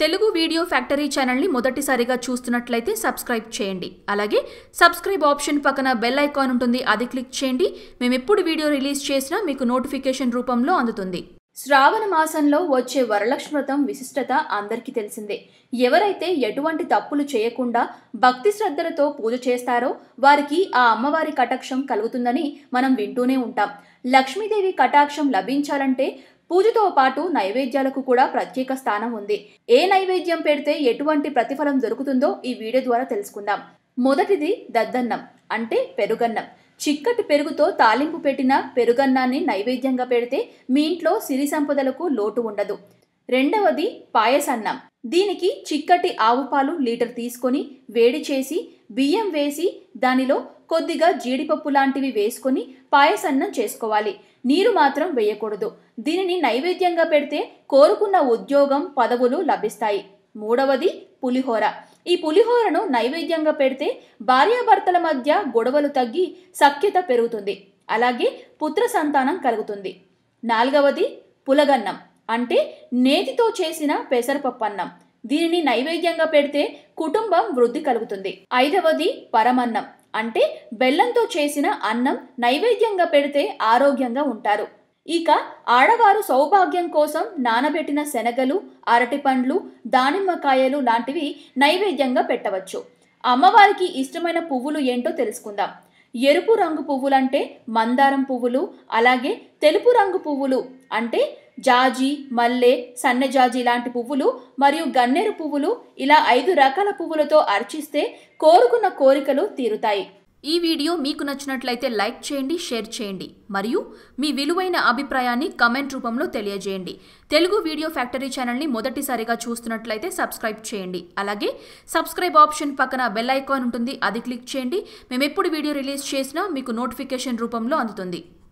Telugu video factory ఛానల్ని మొదటిసారిగా చూస్తున్నట్లయితే సబ్స్క్రైబ్ చేయండి అలాగే సబ్స్క్రైబ్ ఆప్షన్ పక్కన బెల్ ఐకాన్ ఉంటుంది అది క్లిక్ చేయండి మేము ఎప్పుడు వీడియో రిలీజ్ చేసినా మీకు నోటిఫికేషన్ రూపంలో అందుతుంది శ్రావణ మాసంలో వచ్చే వరలక్ష్మి వ్రతం విశిష్టత అందరికీ తెలిసిందే ఎవరైతే ఎటువంటి తప్పులు చేయకుండా భక్తి శ్రద్ధలతో పూజ చేస్తారో వారికి ఆ అమ్మవారి కటాక్షం కలుగుతుందని మనం వింటూనే ఉంటాం లక్ష్మీదేవి కటాక్షం లభించాలంటే పూజతో పాటు నైవేద్యాలకు కూడా ప్రత్యేక స్థానం ఉంది ఏ నైవేద్యం పెడితే ఎటువంటి ప్రతిఫలం దొరుకుతుందో ఈ వీడియో ద్వారా తెలుసుకుందాం మొదటిది దద్దన్నం అంటే పెరుగన్నం చిక్కటి పెరుగుతో తాలింపు పెట్టిన పెరుగన్నాన్ని నైవేద్యంగా పెడితే మీ ఇంట్లో సిరి సంపదలకు లోటు ఉండదు రెండవది పాయసన్నం దీనికి చిక్కటి ఆవు పాలు లీటర్ తీసుకొని వేడి చేసి బియ్యం వేసి దానిలో కొద్దిగా జీడిపప్పు లాంటివి వేసుకొని పాయసన్నం చేసుకోవాలి నీరు మాత్రం వేయకూడదు దీనిని నైవేద్యంగా పెడితే కోరుకున్న ఉద్యోగం పదవులు లభిస్తాయి మూడవది పులిహోర ఈ పులిహోరను నైవేద్యంగా పెడితే భార్యాభర్తల మధ్య గొడవలు తగ్గి సఖ్యత పెరుగుతుంది అలాగే పుత్ర సంతానం కలుగుతుంది నాలుగవది పులగన్నం అంటే నేతితో చేసిన పెసరపప్పన్నం దీనిని నైవేద్యంగా పెడితే కుటుంబం వృద్ధి కలుగుతుంది ఐదవది పరమన్నం అంటే బెల్లంతో చేసిన అన్నం నైవేద్యంగా పెడితే ఆరోగ్యంగా ఉంటారు ఇక ఆడవారు సౌభాగ్యం కోసం నానబెట్టిన శనగలు అరటిపండ్లు దానిమ్మకాయలు లాంటివి నైవేద్యంగా పెట్టవచ్చు అమ్మవారికి ఇష్టమైన పువ్వులు ఏంటో తెలుసుకుందాం ఎరుపు రంగు పువ్వులంటే మందారం పువ్వులు అలాగే తెలుపు రంగు పువ్వులు అంటే జాజి మల్లె సన్నజాజి లాంటి పువ్వులు మరియు గన్నేరు పువ్వులు ఇలా ఐదు రకాల పువ్వులతో అర్చిస్తే కోరుకున్న కోరికలు తీరుతాయి ఈ వీడియో మీకు నచ్చినట్లయితే లైక్ చేయండి షేర్ చేయండి మరియు మీ విలువైన అభిప్రాయాన్ని కమెంట్ రూపంలో తెలియజేయండి తెలుగు వీడియో ఫ్యాక్టరీ ఛానల్ని మొదటిసారిగా చూస్తున్నట్లయితే సబ్స్క్రైబ్ చేయండి అలాగే సబ్స్క్రైబ్ ఆప్షన్ పక్కన బెల్ ఐకాన్ ఉంటుంది అది క్లిక్ చేయండి మేము ఎప్పుడు వీడియో రిలీజ్ చేసినా మీకు నోటిఫికేషన్ రూపంలో అందుతుంది